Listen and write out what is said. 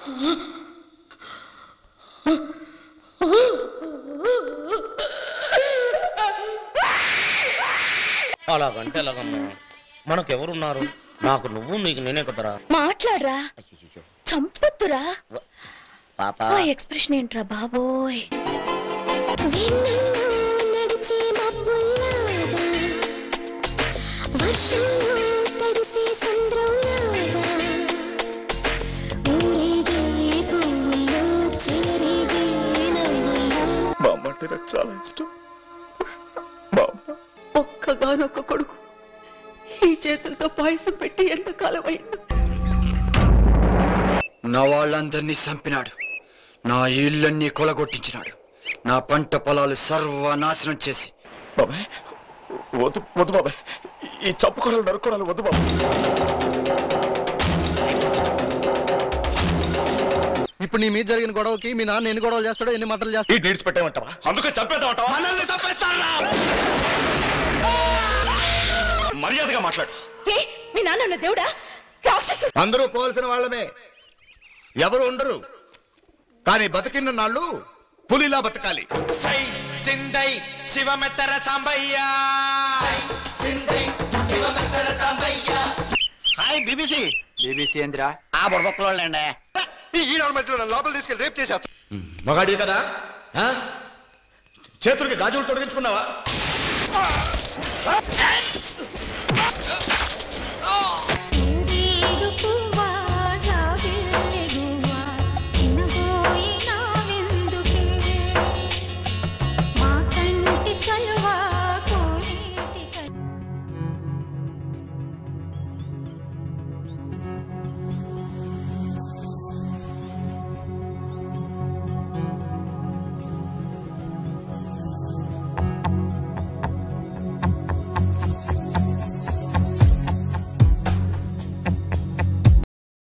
అలాగంటే ఎలాగమ్మా మనకెవరున్నారు నాకు నువ్వు నీకు నేనే కదరా మాట్లాడరా అయ్యయ్యో. చంపొద్దురా పాప ఆ ఎక్స్ప్రెషన్ ఏంట్రా బాబోయ్ నడిచే మబ్బుల్లాగా వర్షంలో తడిసే సంద్రంలాగా ఊరేగే పువ్వుల్లో చేరేగే నవ్వుల్లో మా అమ్మ అంటే నాకు చాలా ఇష్టం మా అమ్మ ఒక్కగానొక్క కొడుకు ఈ చేతులతో పాయసం పెట్టి ఎంతకాలం అయింది నా వాళ్ళందరినీ చంపినాడు నా ఇళ్ళన్నీ కొలగొట్టించినాడు నా పంట పొలాలు సర్వనాశనం చేసి బాబాయ్ వద్దు వద్దు బాబాయ్ ఈ చంపుకోవడాలు నరుక్కోవడాలు వద్దు బాబాయ్ ఇప్పుడు నీ మీద జరిగిన గొడవకి మీ నాన్న ఎన్ని గొడవలు చేస్తాడో ఎన్ని మంటలు చేస్తాడో ఈ నీడ్స్ పెట్టేమంటావా అందుకే చంపేద్దామంటావా మనల్ని చంపేస్తారా మర్యాదగా మాట్లాడు ఏ మీ నాన్న దేవుడా రాక్షసుడు అందరూ పోవాల్సిన వాళ్ళమే ఎవరు ఉండరు కానీ బతికిన నాళ్ళు పులిలా బతకాలి సై సిందై శివమెత్తర సాంబయ్య హాయ్ బీబీసీ బీబీసీ ఏందిరా ఆ బుడబొక్కలోళ్ళండి ఈ ఈనాడు మధ్యలో నన్ను లోపల తీసుకెళ్ళి రేపు చేసేస్తా మగాడి కదా ఆ? చేతులకి గాజులు తొడిగించుకున్నావా